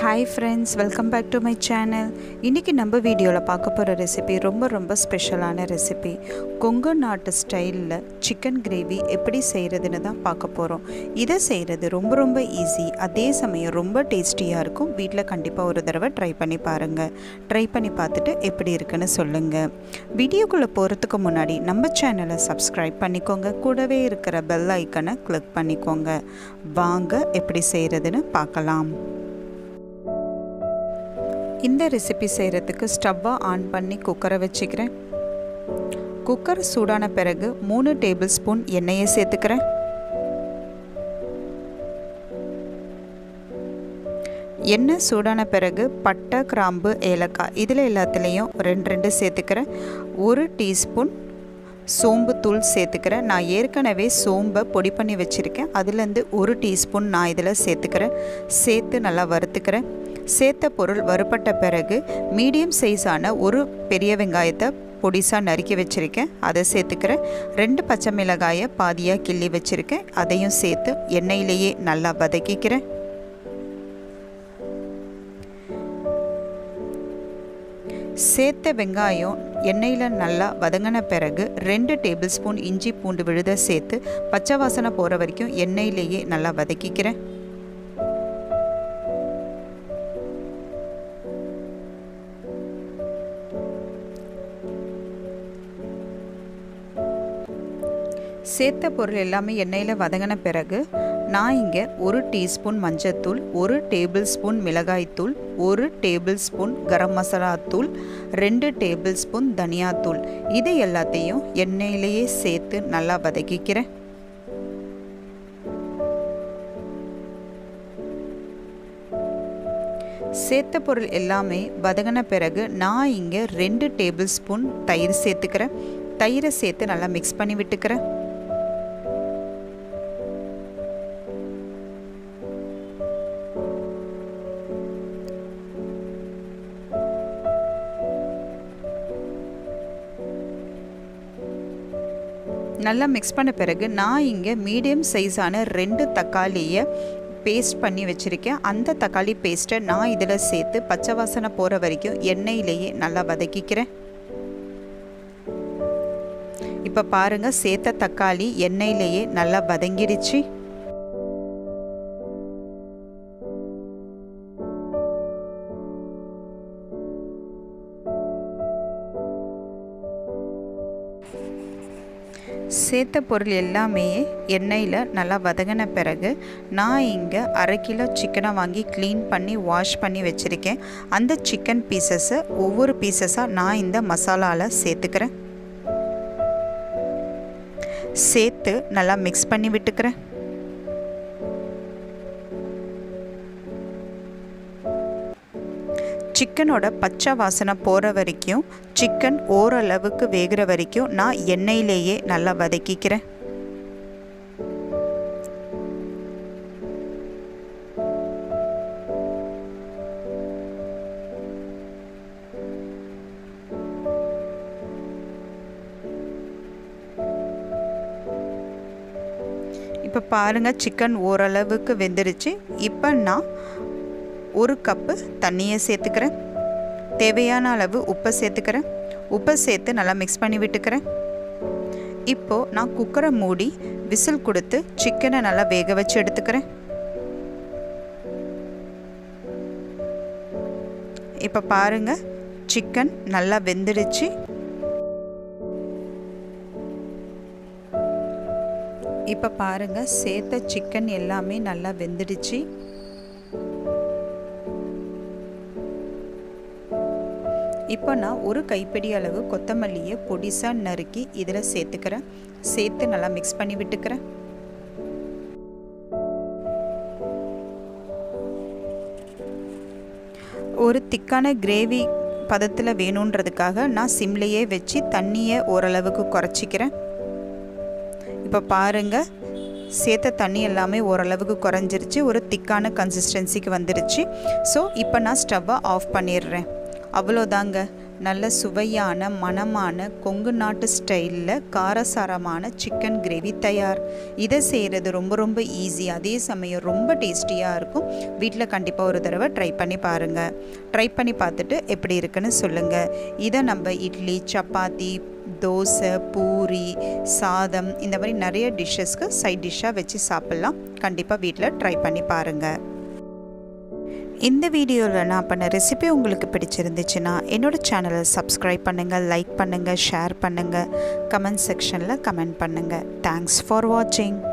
hi friends welcome back to my channel இன்றைக்கி நம்ம வீடியோவில் பார்க்க போகிற ரெசிபி ரொம்ப ரொம்ப ஸ்பெஷலான ரெசிபி கொங்கு நாட்டு ஸ்டைலில் சிக்கன் கிரேவி எப்படி செய்கிறதுன்னு தான் பார்க்க போகிறோம் இதை செய்கிறது ரொம்ப ரொம்ப ஈஸி அதே சமயம் ரொம்ப டேஸ்டியாக இருக்கும் வீட்டில் கண்டிப்பாக ஒரு தடவை ட்ரை பண்ணி பாருங்கள் ட்ரை பண்ணி பார்த்துட்டு எப்படி இருக்குன்னு சொல்லுங்கள் வீடியோக்குள்ளே போகிறதுக்கு முன்னாடி நம்ம சேனலை சப்ஸ்கிரைப் பண்ணிக்கோங்க கூடவே இருக்கிற பெல் ஐக்கனை கிளிக் பண்ணிக்கோங்க வாங்க எப்படி செய்கிறதுன்னு பார்க்கலாம் இந்த ரெசிபி செய்கிறதுக்கு ஸ்டவ்வை ஆன் பண்ணி குக்கரை வச்சுக்கிறேன் குக்கர் சூடான பிறகு மூணு டேபிள் ஸ்பூன் எண்ணெயை சேர்த்துக்கிறேன் எண்ணெய் சூடான பிறகு பட்டை கிராம்பு ஏலக்காய் இதில் எல்லாத்துலேயும் ரெண்டு ரெண்டு சேர்த்துக்கிறேன் ஒரு டீஸ்பூன் சோம்பு தூள் சேர்த்துக்கிறேன் நான் ஏற்கனவே சோம்பை பொடி பண்ணி வச்சுருக்கேன் அதுலேருந்து ஒரு டீஸ்பூன் நான் இதில் சேர்த்துக்கிறேன் சேர்த்து நல்லா வறுத்துக்கிறேன் சேர்த்த பொருள் வறுப்பட்ட பிறகு மீடியம் சைஸான ஒரு பெரிய வெங்காயத்தை பொடிசாக நறுக்கி வச்சுருக்கேன் அதை சேர்த்துக்கிறேன் ரெண்டு பச்சை மிளகாயை பாதியாக கிள்ளி வச்சுருக்கேன் அதையும் சேர்த்து எண்ணெயிலேயே நல்லா வதக்கிக்கிறேன் சேர்த்த வெங்காயம் எண்ணெயில் நல்லா வதங்கின பிறகு ரெண்டு டேபிள் ஸ்பூன் இஞ்சி பூண்டு விழுத சேர்த்து பச்சை வாசனை போகிற வரைக்கும் எண்ணெயிலேயே நல்லா வதக்கிக்கிறேன் சேர்த்த பொருள் எல்லாமே எண்ணெயில் வதங்கின பிறகு நான் இங்கே ஒரு டீஸ்பூன் மஞ்சத்தூள் ஒரு டேபிள் ஸ்பூன் மிளகாய்த்தூள் ஒரு டேபிள் ஸ்பூன் கரம் மசாலா தூள் ரெண்டு டேபிள் ஸ்பூன் தனியாத்தூள் இது எல்லாத்தையும் எண்ணெயிலேயே சேர்த்து நல்லா வதக்கிக்கிறேன் சேர்த்த பொருள் எல்லாமே வதங்கின பிறகு நான் இங்கே ரெண்டு டேபிள் ஸ்பூன் தயிர் சேர்த்துக்கிறேன் தயிரை சேர்த்து நல்லா மிக்ஸ் பண்ணி விட்டுக்கிறேன் நல்லா மிக்ஸ் பண்ண பிறகு நான் இங்கே மீடியம் சைஸான ரெண்டு தக்காளியை பேஸ்ட் பண்ணி வச்சுருக்கேன் அந்த தக்காளி பேஸ்ட்டை நான் இதில் சேர்த்து பச்சை வாசனை போகிற வரைக்கும் எண்ணெயிலேயே நல்லா வதக்கிக்கிறேன் இப்போ பாருங்கள் சேர்த்த தக்காளி எண்ணெயிலேயே நல்லா வதங்கிடுச்சு சேர்த்த பொருள் எல்லாமே எண்ணெயில் நல்லா வதங்கின பிறகு நான் இங்கே அரை கிலோ சிக்கனை வாங்கி க்ளீன் பண்ணி வாஷ் பண்ணி வச்சுருக்கேன் அந்த சிக்கன் பீசஸை ஒவ்வொரு பீசஸாக நான் இந்த மசாலாவில் சேர்த்துக்கிறேன் சேர்த்து நல்லா மிக்ஸ் பண்ணி விட்டுக்கிறேன் சிக்கனோட பச்சை வாசனை போகிற வரைக்கும் சிக்கன் ஓரளவுக்கு வேகிற வரைக்கும் நான் எண்ணெயிலேயே நல்லா வதக்கிக்கிறேன் இப்போ பாருங்கள் சிக்கன் ஓரளவுக்கு வெந்துருச்சு இப்போ நான் ஒரு கப்பு தண்ணியை சேர்த்துக்கிறேன் தேவையான அளவு உப்பை சேர்த்துக்கிறேன் உப்பை சேர்த்து நல்லா மிக்ஸ் பண்ணி விட்டுக்கிறேன் இப்போது நான் குக்கரை மூடி விசில் கொடுத்து சிக்கனை நல்லா வேக வச்சு எடுத்துக்கிறேன் இப்போ பாருங்கள் சிக்கன் நல்லா வெந்துடுச்சு இப்போ பாருங்கள் சேர்த்த சிக்கன் எல்லாமே நல்லா வெந்துடுச்சு இப்போ நான் ஒரு கைப்பிடி அளவு கொத்தமல்லியை பொடிசாக நறுக்கி இதில் சேர்த்துக்கிறேன் சேர்த்து நல்லா மிக்ஸ் பண்ணி விட்டுக்கிறேன் ஒரு திக்கான கிரேவி பதத்தில் வேணுன்றதுக்காக நான் சிம்லேயே வச்சு தண்ணியை ஓரளவுக்கு குறைச்சிக்கிறேன் இப்போ பாருங்கள் சேர்த்த தண்ணி எல்லாமே ஓரளவுக்கு குறைஞ்சிருச்சு ஒரு திக்கான கன்சிஸ்டன்சிக்கு வந்துருச்சு ஸோ இப்போ நான் ஸ்டவ்வை ஆஃப் பண்ணிடுறேன் அவ்வளோதாங்க நல்ல சுவையான மணமான கொங்கு நாட்டு ஸ்டைலில் காரசாரமான சிக்கன் கிரேவி தயார் இதை செய்கிறது ரொம்ப ரொம்ப ஈஸி அதே சமயம் ரொம்ப டேஸ்டியாக இருக்கும் வீட்டில் கண்டிப்பாக ஒரு தடவை ட்ரை பண்ணி பாருங்கள் ட்ரை பண்ணி பார்த்துட்டு எப்படி இருக்குன்னு சொல்லுங்கள் இதை நம்ம இட்லி சப்பாத்தி தோசை பூரி சாதம் இந்த மாதிரி நிறைய டிஷ்ஷஸ்க்கு சைட் டிஷ்ஷாக வச்சு சாப்பிட்லாம் கண்டிப்பாக வீட்டில் ட்ரை பண்ணி பாருங்கள் இந்த வீடியோவில் நான் பண்ண ரெசிபி உங்களுக்கு பிடிச்சிருந்துச்சுன்னா என்னோடய சேனலை சப்ஸ்கிரைப் பண்ணுங்கள் லைக் பண்ணுங்கள் ஷேர் பண்ணுங்கள் கமெண்ட் செக்ஷனில் கமெண்ட் பண்ணுங்கள் தேங்க்ஸ் ஃபார் வாட்சிங்